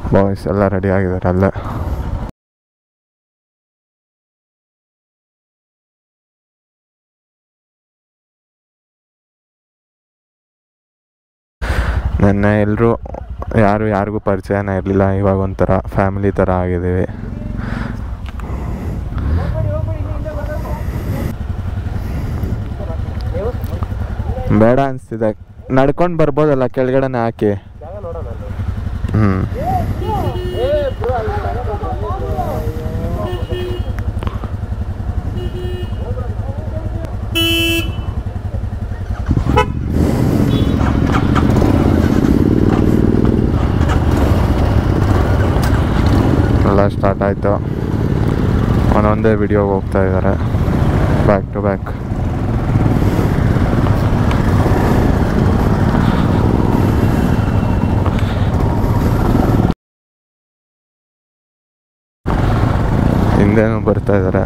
boys ಎಲ್ಲ ready ಆಗಿದ್ದಾರೆ ಅಲ್ಲೇ ನೆನ್ನೆ ಎಲ್ಲರೂ ಯಾರು ಯಾರಿಗೂ ಪರಿಚಯನೇ ಇರಲಿಲ್ಲ ಇವಾಗ ಒಂಥರ ಫ್ಯಾಮಿಲಿ ಥರ ಆಗಿದ್ದೀವಿ ಬೇಡ ಅನಿಸ್ತಿದೆ ನಡ್ಕೊಂಡು ಬರ್ಬೋದಲ್ಲ ಕೆಳಗಡೆನೆ ಹಾಕಿ ಹ್ಞೂ ಎಲ್ಲ ಸ್ಟಾರ್ಟ್ ಆಯಿತು ಒಂದೊಂದೇ ವಿಡಿಯೋಗೆ ಹೋಗ್ತಾ ಇದ್ದಾರೆ ಬ್ಯಾಕ್ ಟು ಬ್ಯಾಕ್ ಹಿಂದೆನೂ ಬರ್ತಾ ಇದ್ದಾರೆ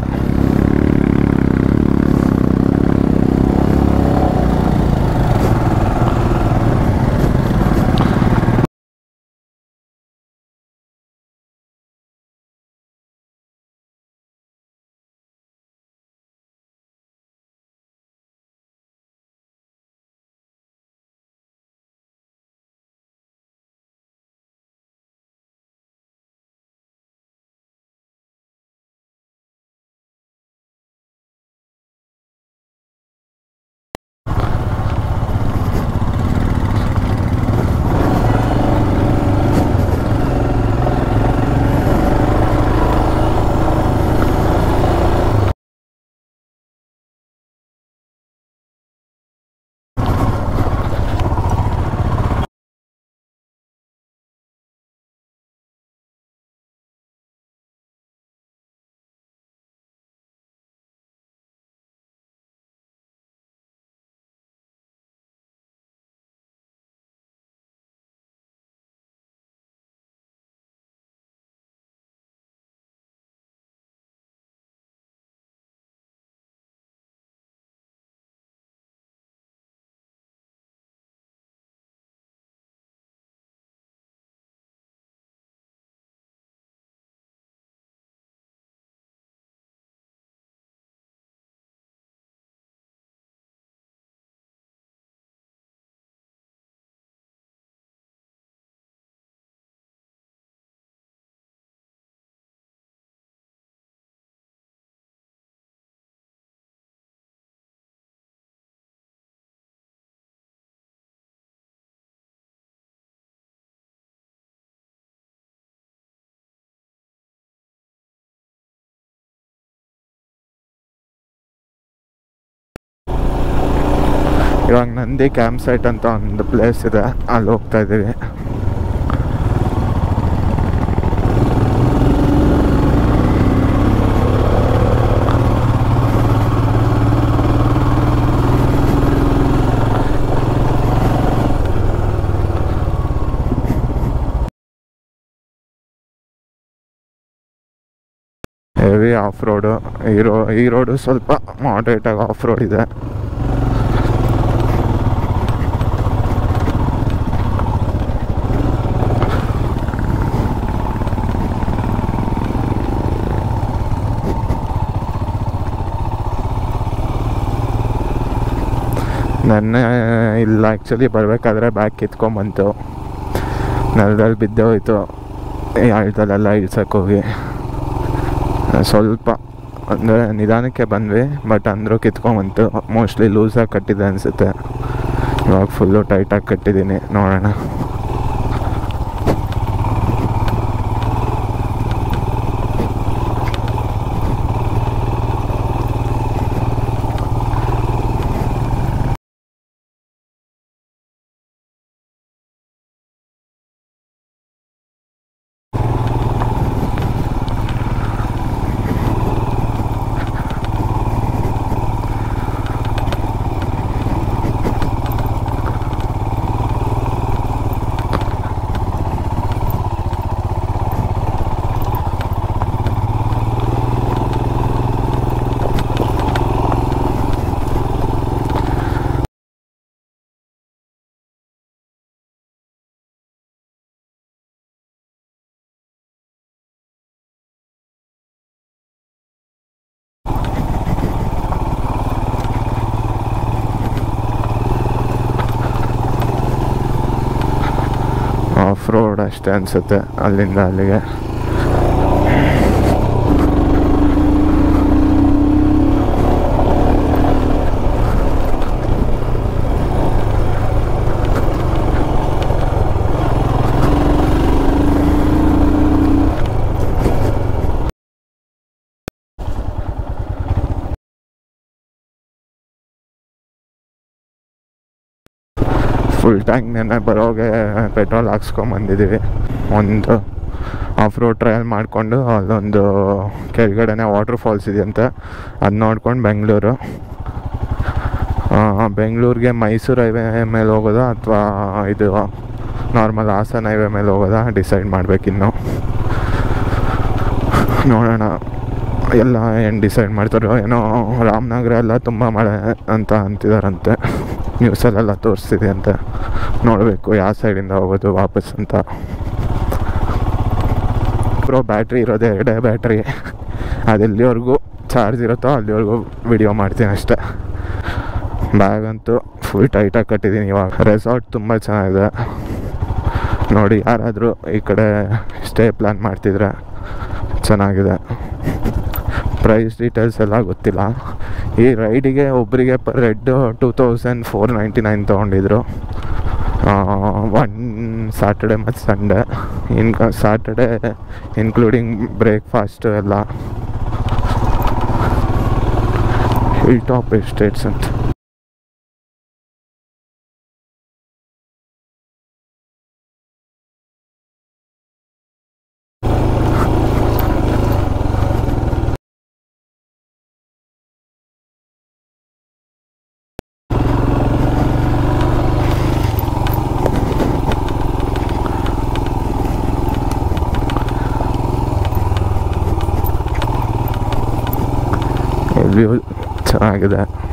ಇವಾಗ ನಂದಿ ಕ್ಯಾಂಪ್ ಸೈಟ್ ಅಂತ ಒಂದು ಪ್ಲೇಸ್ ಇದೆ ಅಲ್ಲಿ ಹೋಗ್ತಾ ಇದ್ದೀವಿ ಹೆವಿ ಆಫ್ ರೋಡು ಈ ರೋ ಈ ರೋಡು ಸ್ವಲ್ಪ ಮಾಡ್ರೇಟಾಗಿ ಆಫ್ ರೋಡ್ ಇದೆ ನೆನ್ನೆ ಇಲ್ಲ ಆ್ಯಕ್ಚುಲಿ ಬರಬೇಕಾದ್ರೆ ಬ್ಯಾಗ್ ಕಿತ್ಕೊಂಬಂತು ನೆಲದಲ್ಲಿ ಬಿದ್ದೆ ಹೋಯ್ತು ಈ ಆಳ್ದಲ್ಲೆಲ್ಲ ಇಳ್ಸಕ್ಕೆ ಹೋಗಿ ಸ್ವಲ್ಪ ಅಂದರೆ ನಿಧಾನಕ್ಕೆ ಬಂದ್ವಿ ಬಟ್ ಅಂದರೂ ಕಿತ್ಕೊಂಬಂತು ಮೋಸ್ಟ್ಲಿ ಲೂಸಾಗಿ ಕಟ್ಟಿದೆ ಅನಿಸುತ್ತೆ ಇವಾಗ ಫುಲ್ಲು ಟೈಟಾಗಿ ಕಟ್ಟಿದ್ದೀನಿ ನೋಡೋಣ ರೋಡ್ ಅಷ್ಟೇ ಅನಿಸುತ್ತೆ ಅಲ್ಲಿಂದ ಅಲ್ಲಿಗೆ ಫುಲ್ ಟ್ಯಾಂಕ್ ನೆನ್ನೆ ಬರೋಗೆ ಪೆಟ್ರೋಲ್ ಹಾಕ್ಸ್ಕೊಂಬಂದಿದ್ದೀವಿ ಒಂದು ಆಫ್ ರೋಡ್ ಟ್ರಯಲ್ ಮಾಡಿಕೊಂಡು ಅಲ್ಲೊಂದು ಕೆಳಗಡೆನೆ ವಾಟರ್ ಫಾಲ್ಸ್ ಇದೆಯಂತೆ ಅದು ನೋಡ್ಕೊಂಡು ಬೆಂಗಳೂರು ಬೆಂಗಳೂರಿಗೆ ಮೈಸೂರು ಹೈವೇ ಮೇಲೆ ಹೋಗೋದಾ ಅಥವಾ ಇದು ನಾರ್ಮಲ್ ಹಾಸನ ಹೈವೇ ಮೇಲೆ ಹೋಗೋದಾ ಡಿಸೈಡ್ ಮಾಡಬೇಕಿನ್ನು ನೋಡೋಣ ಎಲ್ಲ ಏನು ಡಿಸೈಡ್ ಮಾಡ್ತಾರೋ ಏನೋ ರಾಮನಗರ ಎಲ್ಲ ತುಂಬ ಮಳೆ ಅಂತ ಅಂತಿದಾರಂತೆ ನ್ಯೂಸಲ್ಲೆಲ್ಲ ತೋರಿಸ್ತಿದೆ ಅಂತ ನೋಡಬೇಕು ಯಾವ ಸೈಡಿಂದ ಹೋಗೋದು ವಾಪಸ್ ಅಂತ ಪ್ರೋ ಬ್ಯಾಟ್ರಿ ಇರೋದೇ ಎರಡೇ ಬ್ಯಾಟ್ರಿ ಅದು ಎಲ್ಲಿವರೆಗೂ ಚಾರ್ಜ್ ಇರುತ್ತೋ ಅಲ್ಲಿವರೆಗೂ ವಿಡಿಯೋ ಮಾಡ್ತೀನಿ ಅಷ್ಟೇ ಬ್ಯಾಗ್ ಅಂತೂ ಫುಲ್ ಟೈಟಾಗಿ ಕಟ್ಟಿದ್ದೀನಿ ಇವಾಗ ರೆಸಾರ್ಟ್ ತುಂಬ ಚೆನ್ನಾಗಿದೆ ನೋಡಿ ಯಾರಾದರೂ ಈ ಕಡೆ ಸ್ಟೇ ಪ್ಲ್ಯಾನ್ ಮಾಡ್ತಿದ್ರೆ ಚೆನ್ನಾಗಿದೆ ಪ್ರೈಸ್ ಡೀಟೇಲ್ಸ್ ಎಲ್ಲ ಗೊತ್ತಿಲ್ಲ ಈ ರೈಡಿಗೆ ಒಬ್ಬರಿಗೆ per head two thousand four ninety nine ತೊಗೊಂಡಿದ್ರು ಒನ್ ಸ್ಯಾಟರ್ಡೆ ಮತ್ತು ಸಂಡೇ ಇನ್ಕ ಸ್ಯಾಟರ್ಡೆ ಇನ್ಕ್ಲೂಡಿಂಗ್ ಬ್ರೇಕ್ಫಾಸ್ಟ್ ಎಲ್ಲ ಹಿಲ್ ಟಾಪ್ ಎಸ್ಟೇಟ್ಸ್ ಅಂತ ವ್ಯೂ ಚೆನ್ನಾಗಿದೆ